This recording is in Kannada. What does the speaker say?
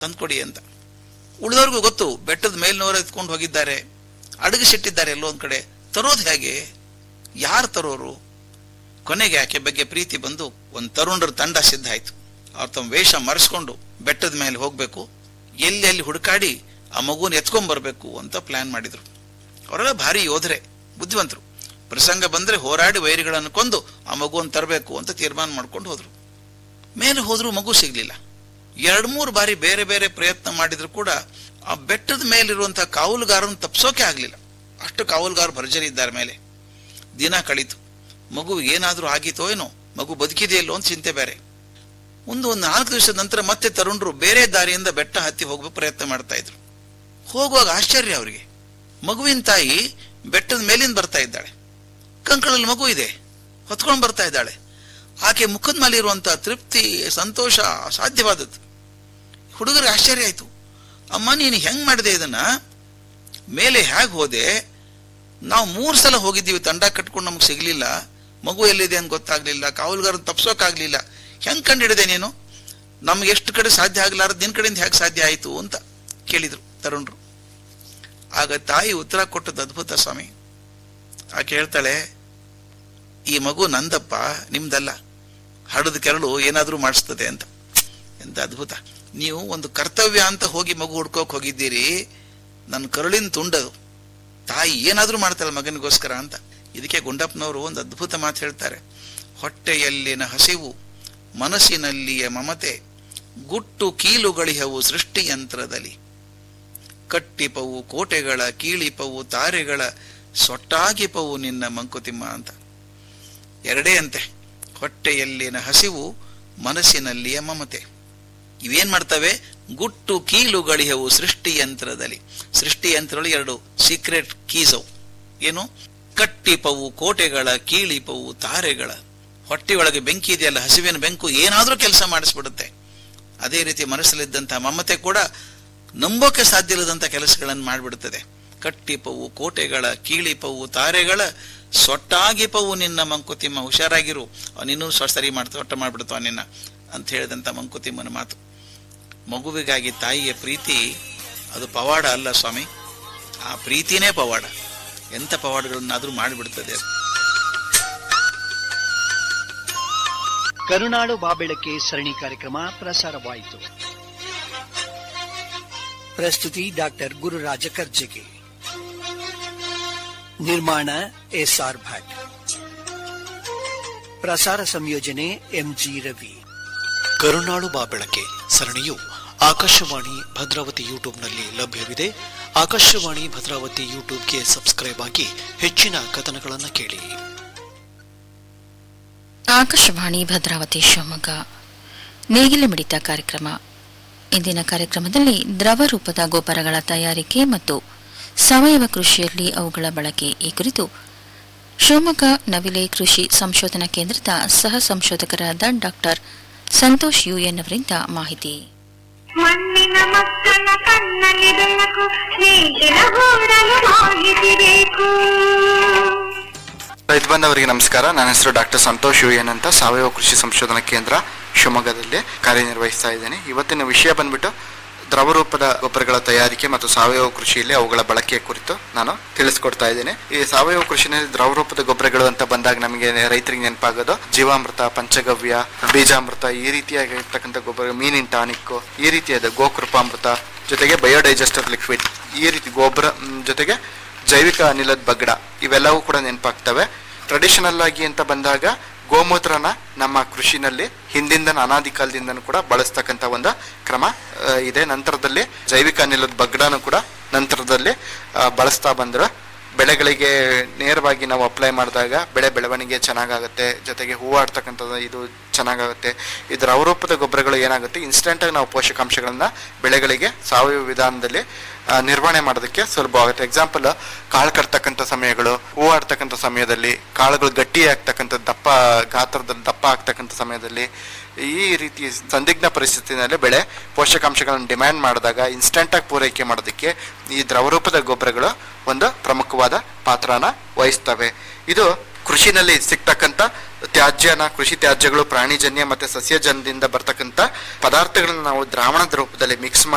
ತಂದ್ಕೊಡಿ ಅಂತ ಉಳಿದವ್ರಿಗೂ ಗೊತ್ತು ಬೆಟ್ಟದ ಮೇಲ್ನವರ ಎತ್ಕೊಂಡು ಹೋಗಿದ್ದಾರೆ ಅಡಗಿಸಿಟ್ಟಿದ್ದಾರೆ ಎಲ್ಲೋ ಒಂದ್ ಕಡೆ ತರೋದು ಹೇಗೆ ಯಾರು ತರೋರು ಕೊನೆಗೆ ಆಕೆ ಬಗ್ಗೆ ಪ್ರೀತಿ ಬಂದು ಒಂದ್ ತರುಣರ ತಂಡ ಸಿದ್ಧ ಆಯ್ತು ಅವ್ರು ತಮ್ಮ ವೇಷ ಮರೆಸ್ಕೊಂಡು ಬೆಟ್ಟದ ಮೇಲೆ ಹೋಗ್ಬೇಕು ಎಲ್ಲಿ ಎಲ್ಲಿ ಹುಡುಕಾಡಿ ಆ ಮಗುನ ಎತ್ಕೊಂಡ್ ಬರ್ಬೇಕು ಅಂತ ಪ್ಲಾನ್ ಮಾಡಿದ್ರು ಅವರೆಲ್ಲ ಭಾರಿ ಯೋಧರೆ ಬುದ್ಧಿವಂತರು ಪ್ರಸಂಗ ಬಂದ್ರೆ ಹೋರಾಡಿ ವೈರಿಗಳನ್ನು ಕೊಂದು ಆ ಮಗುವನ್ನು ತರಬೇಕು ಅಂತ ತೀರ್ಮಾನ ಮಾಡ್ಕೊಂಡು ಹೋದ್ರು ಮೇಲೆ ಹೋದ್ರು ಮಗು ಸಿಗ್ಲಿಲ್ಲ ಎರಡ್ ಮೂರು ಬಾರಿ ಬೇರೆ ಬೇರೆ ಪ್ರಯತ್ನ ಮಾಡಿದ್ರು ಕೂಡ ಆ ಬೆಟ್ಟದ ಮೇಲಿರುವಂತಹ ಕಾವಲುಗಾರನ ತಪ್ಸೋಕೆ ಆಗ್ಲಿಲ್ಲ ಅಷ್ಟು ಕಾವಲುಗಾರ ಭರ್ಜರಿ ಇದ್ದಾರೆ ಮೇಲೆ ದಿನ ಕಳೀತು ಮಗು ಏನಾದ್ರೂ ಆಗಿತೋ ಏನೋ ಮಗು ಬದುಕಿದೆಯಲ್ಲೋ ಅಂತ ಚಿಂತೆ ಬೇರೆ ಒಂದು ಒಂದು ನಾಲ್ಕು ದಿವಸದ ನಂತರ ಮತ್ತೆ ತರುಣರು ಬೇರೆ ದಾರಿಯಿಂದ ಬೆಟ್ಟ ಹತ್ತಿ ಹೋಗ್ಬೇಕು ಪ್ರಯತ್ನ ಮಾಡ್ತಾ ಇದ್ರು ಹೋಗುವಾಗ ಆಶ್ಚರ್ಯ ಅವರಿಗೆ ಮಗುವಿನ ತಾಯಿ ಬೆಟ್ಟದ ಮೇಲಿಂದ ಬರ್ತಾ ಇದ್ದಾಳೆ ಕಂಕಳಲ್ಲಿ ಮಗು ಇದೆ ಹೊತ್ಕೊಂಡು ಬರ್ತಾ ಇದ್ದಾಳೆ ಆಕೆ ಮುಖದ ಮೇಲೆ ಇರುವಂತಹ ತೃಪ್ತಿ ಸಂತೋಷ ಸಾಧ್ಯವಾದದ್ದು ಹುಡುಗರಿಗೆ ಆಶ್ಚರ್ಯ ಆಯ್ತು ಅಮ್ಮ ನೀನು ಹೆಂಗ್ ಮಾಡಿದೆ ಇದನ್ನ ಮೇಲೆ ಹೇಗೆ ಹೋದೆ ನಾವು ಮೂರು ಸಲ ಹೋಗಿದ್ದೀವಿ ತಂಡ ಕಟ್ಕೊಂಡು ನಮ್ಗೆ ಸಿಗ್ಲಿಲ್ಲ ಮಗು ಎಲ್ಲಿದೆ ಅಂತ ಗೊತ್ತಾಗ್ಲಿಲ್ಲ ಕಾವಲುಗಾರನ್ ತಪ್ಸೋಕಾಗ್ಲಿಲ್ಲ ಹೆಂಗ್ ಕಂಡಿಡಿದೆ ನೀನು ನಮ್ಗೆ ಎಷ್ಟು ಕಡೆ ಸಾಧ್ಯ ಆಗ್ಲಾರ್ದು ನಿನ್ ಕಡೆಯಿಂದ ಹೇಗೆ ಸಾಧ್ಯ ಆಯ್ತು ಅಂತ ಕೇಳಿದ್ರು ತರುಣರು ಆಗ ತಾಯಿ ಉತ್ತರ ಕೊಟ್ಟದ್ದು ಅದ್ಭುತ ಸ್ವಾಮಿ ಆಕೆ ಹೇಳ್ತಾಳೆ ಈ ಮಗು ನಂದಪ್ಪ ನಿಮ್ದಲ್ಲ ಹಡದ ಕೆರಳು ಏನಾದ್ರೂ ಮಾಡಿಸ್ತದೆ ಅಂತ ಎಂತ ಅದ್ಭುತ ನೀವು ಒಂದು ಕರ್ತವ್ಯ ಅಂತ ಹೋಗಿ ಮಗು ಹುಡ್ಕೋಕ್ ಹೋಗಿದ್ದೀರಿ ನನ್ನ ಕರುಳಿನ ತುಂಡದು ತಾಯಿ ಏನಾದ್ರೂ ಮಾಡ್ತಾಳೆ ಮಗನಿಗೋಸ್ಕರ ಅಂತ ಇದಕ್ಕೆ ಗುಂಡಪ್ಪನವರು ಒಂದು ಅದ್ಭುತ ಮಾತು ಹೇಳ್ತಾರೆ ಹೊಟ್ಟೆಯಲ್ಲಿನ ಹಸಿವು ಮನಸ್ಸಿನಲ್ಲಿಯ ಮಮತೆ ಗುಟ್ಟು ಕೀಲುಗಳಿಹವು ಸೃಷ್ಟಿಯಂತ್ರದಲ್ಲಿ ಕಟ್ಟಿಪವು ಕೋಟೆಗಳ ಕೀಳಿಪವು ತಾರೆಗಳ ಸೊಟ್ಟಾಗಿಪವು ನಿನ್ನ ಮಂಕುತಿಮ್ಮ ಅಂತ ಎರಡೇ ಅಂತೆ ಹೊಟ್ಟೆಯಲ್ಲಿನ ಹಸಿವು ಮನಸ್ಸಿನಲ್ಲಿಯ ಮಮತೆ ಇವೇನ್ ಮಾಡ್ತವೆ ಗುಟ್ಟು ಕೀಲುಗಳಿಹವು ಸೃಷ್ಟಿಯಂತ್ರದಲ್ಲಿ ಸೃಷ್ಟಿಯಂತ್ರಗಳು ಎರಡು ಸೀಕ್ರೆಟ್ ಕೀಸವು ಏನು ಕಟ್ಟಿಪವು ಕೋಟೆಗಳ ಕೀಳಿಪವು ತಾರೆಗಳ ಹೊಟ್ಟೆಯೊಳಗೆ ಬೆಂಕಿ ಇದೆಯಲ್ಲ ಹಸಿವಿನ ಬೆಂಕು ಏನಾದ್ರೂ ಕೆಲಸ ಮಾಡಿಸ್ಬಿಡುತ್ತೆ ಅದೇ ರೀತಿ ಮನಸ್ಸಲ್ಲಿದ್ದಂತಹ ಮಮತೆ ಕೂಡ ನಂಬೋಕೆ ಸಾಧ್ಯ ಇಲ್ಲದಂತ ಕೆಲಸಗಳನ್ನು ಮಾಡಿಬಿಡುತ್ತದೆ ಕಟ್ಟಿಪವು ಕೋಟೆಗಳ ಕೀಳಿಪವು ತಾರೆಗಳ ಸೊಟ್ಟಾಗಿಪವು ನಿನ್ನ ಮಂಕುತಿಮ್ಮ ಹುಷಾರಾಗಿರು ಅವನಿನ್ನೂ ಸ್ವ ಸರಿ ಮಾಡ್ತಾ ಒಟ್ಟ ಮಾಡ್ಬಿಡ್ತಾವ ನಿನ್ನ ಅಂತ ಹೇಳಿದಂತ ಮಂಕುತಿಮ್ಮನ ಮಾತು ಮಗುವಿಗಾಗಿ ತಾಯಿಯ ಪ್ರೀತಿ ಅದು ಪವಾಡ ಅಲ್ಲ ಸ್ವಾಮಿ ಆ ಪ್ರೀತಿನೇ ಪವಾಡ ಎಂಥ ಪವಾಡಗಳನ್ನಾದ್ರೂ ಮಾಡಿಬಿಡ್ತದೆ ಅದು ಕರುನಾಡು ಬಾಬೆಳಕೆ ಸರಣಿ ಕಾರ್ಯಕ್ರಮ ಪ್ರಸಾರವಾಯಿತು ಪ್ರಸ್ತುತಿ ಡಾಕ್ಟರ್ ಗುರುರಾಜ ಕರ್ಜಗಿ ನಿರ್ಮಾಣ ಎಸ್ಆರ್ ಭಟ್ ಪ್ರಸಾರ ಸಂಯೋಜನೆ ಎಂಜಿ ರವಿ ಕರುನಾಳು ಬಾಬೆಳಕೆ ಸರಣಿಯು ಆಕಾಶವಾಣಿ ಭದ್ರಾವತಿ ಯೂಟ್ಯೂಬ್ನಲ್ಲಿ ಲಭ್ಯವಿದೆ ಆಕಾಶವಾಣಿ ಭದ್ರಾವತಿ ಯೂಟ್ಯೂಬ್ಗೆ ಸಬ್ಸ್ಕ್ರೈಬ್ ಆಗಿ ಹೆಚ್ಚಿನ ಕಥನಗಳನ್ನು ಕೇಳಿ ಆಕಾಶವಾಣಿ ಭದ್ರಾವತಿ ಶಿವಮೊಗ್ಗ ನೇಗಿಲ ಮಿಡಿತ ಕಾರ್ಯಕ್ರಮ ಇಂದಿನ ಕಾರ್ಯಕ್ರಮದಲ್ಲಿ ದ್ರವ ರೂಪದ ಗೊಬ್ಬರಗಳ ತಯಾರಿಕೆ ಮತ್ತು ಸಾವಯವ ಕೃಷಿಯಲ್ಲಿ ಅವುಗಳ ಬಳಕೆ ಈ ಕುರಿತು ಶಿವಮೊಗ್ಗ ನವಿಲೆ ಕೃಷಿ ಸಂಶೋಧನಾ ಕೇಂದ್ರದ ಸಹ ಸಂಶೋಧಕರಾದ ಡಾಕ್ಟರ್ ಸಂತೋಷ್ ಯುಎನ್ ಅವರಿಂದ ಮಾಹಿತಿ ಮಣ್ಣಿನ ಮಕ್ಕಳ ಕಣ್ಣಲ್ಲಿ ಬೆಳಕು ನೇಗಿಲ ಹೂಡಲು ಮಾಹಿತಿ ಬೇಕು ರೈತ ಬಂದವರಿಗೆ ನಮಸ್ಕಾರ ನನ್ನ ಹೆಸರು ಡಾಕ್ಟರ್ ಸಂತೋಷ್ ಯು ಎನ್ ಅಂತ ಸಾವಯವ ಕೃಷಿ ಸಂಶೋಧನಾ ಕೇಂದ್ರ ಶಿವಮೊಗ್ಗದಲ್ಲಿ ಕಾರ್ಯನಿರ್ವಹಿಸ್ತಾ ಇದ್ದೇನೆ ಇವತ್ತಿನ ವಿಷಯ ಬಂದ್ಬಿಟ್ಟು ದ್ರವ ರೂಪದ ಗೊಬ್ಬರಗಳ ತಯಾರಿಕೆ ಮತ್ತು ಸಾವಯವ ಕೃಷಿಯಲ್ಲಿ ಅವುಗಳ ಬಳಕೆಯ ಕುರಿತು ನಾನು ತಿಳಿಸ್ಕೊಡ್ತಾ ಇದ್ದೇನೆ ಈ ಸಾವಯವ ಕೃಷಿನಲ್ಲಿ ದ್ರವ ರೂಪದ ಗೊಬ್ಬರಗಳು ಅಂತ ಬಂದಾಗ ನಮಗೆ ರೈತರಿಗೆ ನೆನಪಾಗೋದು ಜೀವಾಮೃತ ಪಂಚಗವ್ಯ ಬೀಜಾಮೃತ ಈ ರೀತಿಯಾಗಿರ್ತಕ್ಕಂಥ ಗೊಬ್ಬರ ಮೀನಿನ ಟಾನಿಕ್ ಈ ರೀತಿಯಾದ ಗೋಕೃಪಾಮೃತ ಜೊತೆಗೆ ಬಯೋಡೈಜೆಸ್ಟರ್ ಲಿಕ್ವಿಡ್ ಈ ರೀತಿ ಗೊಬ್ಬರ ಮ್, ಜೊತೆಗೆ ಜೈವಿಕ ಅನಿಲದ ಬಗ್ಗಡ ಇವೆಲ್ಲವೂ ಕೂಡ ನೆನಪಾಗ್ತವೆ ಟ್ರೆಡಿಷನಲ್ ಆಗಿ ಅಂತ ಬಂದಾಗ ಗೋಮೂತ್ರನ ನಮ್ಮ ಕೃಷಿನಲ್ಲಿ ಹಿಂದಿಂದ ಅನಾದಿ ಕಾಲದಿಂದನೂ ಕೂಡ ಬಳಸ್ತಕ್ಕಂಥ ಒಂದು ಕ್ರಮ ಆ, ಇದೆ ನಂತರದಲ್ಲಿ ಜೈವಿಕ ಅನಿಲದ ಬಗ್ಗಡನು ಕೂಡ ನಂತರದಲ್ಲಿ ಆ, ಬಳಸ್ತಾ ಬಂದ್ರೆ ಬೆಳೆಗಳಿಗೆ ನೇರವಾಗಿ ನಾವು ಅಪ್ಲೈ ಮಾಡಿದಾಗ ಬೆಳೆ ಬೆಳವಣಿಗೆ ಚೆನ್ನಾಗಾಗುತ್ತೆ ಜೊತೆಗೆ ಹೂವು ಆಡ್ತಕ್ಕಂಥದ್ದು ಇದು ಚೆನ್ನಾಗಾಗುತ್ತೆ ಇದರ ಅವರೂಪದ ಗೊಬ್ಬರಗಳು ಏನಾಗುತ್ತೆ ಇನ್ಸ್ಟೆಂಟಾಗಿ ನಾವು ಪೋಷಕಾಂಶಗಳನ್ನ ಬೆಳೆಗಳಿಗೆ ಸಾವಯವ ವಿಧಾನದಲ್ಲಿ ಆ, ನಿರ್ವಹಣೆ ಮಾಡೋದಕ್ಕೆ ಸುಲಭ ಆಗುತ್ತೆ ಎಕ್ಸಾಂಪಲ್ ಕಾಳು ಕಟ್ತಕ್ಕಂಥ ಸಮಯಗಳು ಹೂವು ಆಡ್ತಕ್ಕಂಥ ಸಮಯದಲ್ಲಿ ಕಾಳುಗಳು ಗಟ್ಟಿ ಆಗ್ತಕ್ಕಂಥ ದಪ್ಪ ಗಾತ್ರದಲ್ಲಿ ದಪ್ಪ ಆಗ್ತಕ್ಕಂಥ ಸಮಯದಲ್ಲಿ ಈ ರೀತಿ ಸಂದಿಗ್ಧ ಪರಿಸ್ಥಿತಿನಲ್ಲಿ ಬೆಳೆ ಪೋಷಕಾಂಶಗಳನ್ನು ಡಿಮ್ಯಾಂಡ್ ಮಾಡಿದಾಗ ಇನ್ಸ್ಟೆಂಟಾಗಿ ಪೂರೈಕೆ ಮಾಡೋದಕ್ಕೆ ಈ ದ್ರವರೂಪದ ಗೊಬ್ಬರಗಳು ಒಂದು ಪ್ರಮುಖವಾದ ಪಾತ್ರನ ವಹಿಸ್ತವೆ ಇದು ಕೃಷಿನಲ್ಲಿ ಸಿಗ್ತಕ್ಕಂಥ ತ್ಯಾಜ್ಯನ ಕೃಷಿ ತ್ಯಾಜ್ಯಗಳು ಪ್ರಾಣಿಜನ್ಯ ಮತ್ತೆ ಸಸ್ಯಜನ್ಯದಿಂದ ಬರ್ತಕ್ಕಂಥ ಪದಾರ್ಥಗಳನ್ನ ನಾವು ದ್ರಾವಣದ ರೂಪದಲ್ಲಿ ಮಿಕ್ಸ್ ಮಾಡಿ